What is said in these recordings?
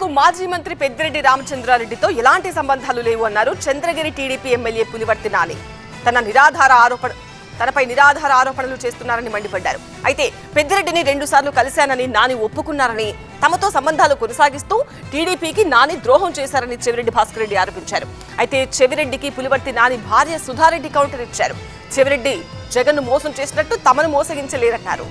మాజీ మంత్రి పెద్దిరెడ్డి రామచంద్రారెడ్డితో ఎలాంటి సంబంధాలు లేవు అన్నారు చంద్రగిరి టీడీపీ ఎమ్మెల్యే పులివర్తి నాని తన నిరాధార ఆరోపణ తనపై నిరాధార ఆరోపణలు చేస్తున్నారని మండిపడ్డారు అయితే పెద్దిరెడ్డిని రెండు సార్లు కలిశానని నాని ఒప్పుకున్నారని తమతో సంబంధాలు కొనసాగిస్తూ టీడీపీకి నాని ద్రోహం చేశారని చెవిరెడ్డి భాస్కర్ రెడ్డి ఆరోపించారు అయితే చెవిరెడ్డికి పులివర్తి నాని భార్య సుధారెడ్డి కౌంటర్ ఇచ్చారు చెవిరెడ్డి జగన్ను మోసం చేసినట్టు తమను మోసగించలేరన్నారు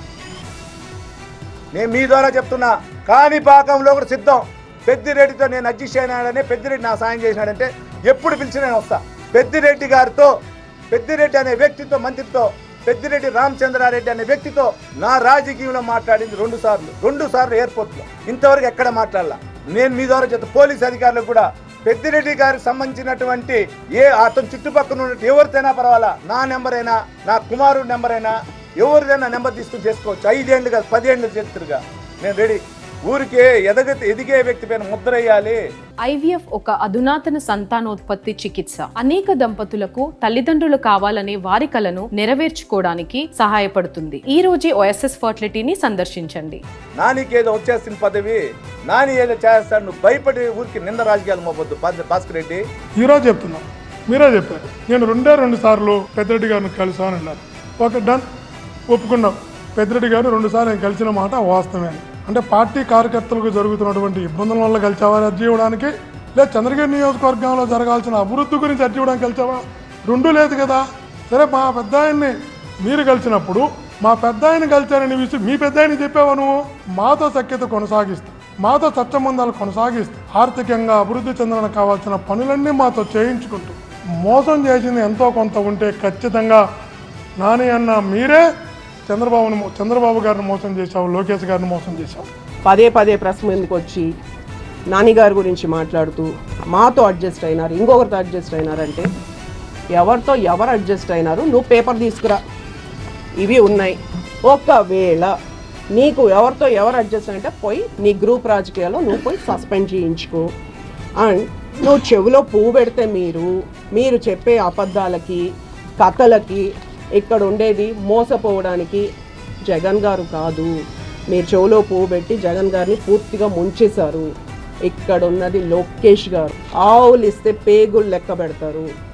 నేను మీ ద్వారా చెప్తున్నా కాణిపాకంలో కూడా సిద్ధం పెద్దిరెడ్డితో నేను అడ్జస్ట్ అయినాడని పెద్దిరెడ్డి నా సాయం చేసినాడంటే ఎప్పుడు పిలిచి నేను వస్తా పెద్దిరెడ్డి గారితో పెద్దిరెడ్డి అనే వ్యక్తితో మంత్రితో పెద్దిరెడ్డి రామచంద్రారెడ్డి అనే వ్యక్తితో నా రాజకీయంలో మాట్లాడింది రెండు సార్లు రెండు సార్లు ఎయిర్పోర్ట్లో ఇంతవరకు ఎక్కడ మాట్లాడాల నేను మీ ద్వారా చెప్తా పోలీస్ అధికారులకు కూడా పెద్దిరెడ్డి గారికి సంబంధించినటువంటి ఏ అతని చుట్టుపక్కల ఉన్న ఎవరితైనా పర్వాలా నా నెంబర్ అయినా నా కుమారుడు నెంబర్ అయినా ఎవరిదైనా నెంబర్ తీసుకుని చేసుకోవచ్చు ఐదేళ్ళు కాదు పదేళ్ళు చేస్తురుగా నేను రెడీ ఊరికే ఎదగ ఎదిగే వ్యక్తి పైన ముద్ర వేయాలి ఐవీఎఫ్ ఒక అధునాతన సంతానోత్పత్తి చికిత్స అనేక దంపతులకు తల్లిదండ్రులు కావాలనే వారి కలను నెరవేర్చుకోవడానికి సహాయపడుతుంది ఈ రోజే ఓఎస్ఎస్ ఫర్టిలిటీని సందర్శించండి నానికి ఏదో వచ్చేసిన పదవి నాని ఏదో చేస్తాడు నువ్వు భయపడి ఊరికి నింద రాజకీయాలు మోపొద్దు భాస్- భాస్కర్ రెడ్డి ఈరోజు చెప్తున్నాం మీరే చెప్పారు నేను రెండే రెండు సార్లు పెద్దిరెడ్డి గారిని కలిసాను అన్నారు ఒక డన్ ఒప్పుకున్నాం పెద్దిరెడ్డి గారు రెండు సార్లు నేను కలిసిన మాట వాస్తవమే అని. అంటే పార్టీ కార్యకర్తలకు జరుగుతున్నటువంటి ఇబ్బందుల వల్ల కలిసావా అర్జీ ఇవ్వడానికి లేదా చంద్రగిరి నియోజకవర్గంలో జరగాల్సిన అభివృద్ధి గురించి అర్జీ ఇవ్వడానికి కలిసావా రెండూ లేదు కదా సరే మా పెద్ద ఆయన్ని మీరు కలిసినప్పుడు మా పెద్ద ఆయన కలిశారని విషయం మీ పెద్ద ఆయన చెప్పావా నువ్వు మాతో సఖ్యత కొనసాగిస్తూ మాతో చట్టబంధాలు కొనసాగిస్తూ ఆర్థికంగా అభివృద్ధి చెందడానికి కావాల్సిన పనులన్నీ మాతో చేయించుకుంటూ మోసం చేసింది ఎంతో కొంత ఉంటే ఖచ్చితంగా నాని అన్న మీరే చంద్రబాబును మో- చంద్రబాబు గారిని మోసం చేశావు లోకేష్ గారిని మోసం చేశావు పదే పదే ప్రెస్ మీదకి వచ్చి నానిగారి గురించి మాట్లాడుతూ మాతో అడ్జస్ట్ అయినారు ఇంకొకరితో అడ్జస్ట్ అయినారంటే ఎవరితో ఎవరు అడ్జస్ట్ అయినారు నువ్వు పేపర్ తీసుకురా ఇవి ఉన్నాయి ఒకవేళ నీకు ఎవరితో ఎవరు అడ్జస్ట్ అంటే పోయి నీ గ్రూప్ రాజకీయాల్లో నువ్వు పోయి సస్పెండ్ చేయించుకో అండ్ నువ్వు చెవిలో పువ్వు పెడితే మీరు మీరు చెప్పే అబద్ధాలకి కథలకి ఇక్కడ ఉండేది మోసపోవడానికి జగన్ గారు కాదు మీరు చెవులో పువ్వు పెట్టి జగన్ గారిని పూర్తిగా ముంచేశారు ఇక్కడ ఉన్నది లోకేష్ గారు ఆవులు ఇస్తే పేగులు లెక్క పెడతారు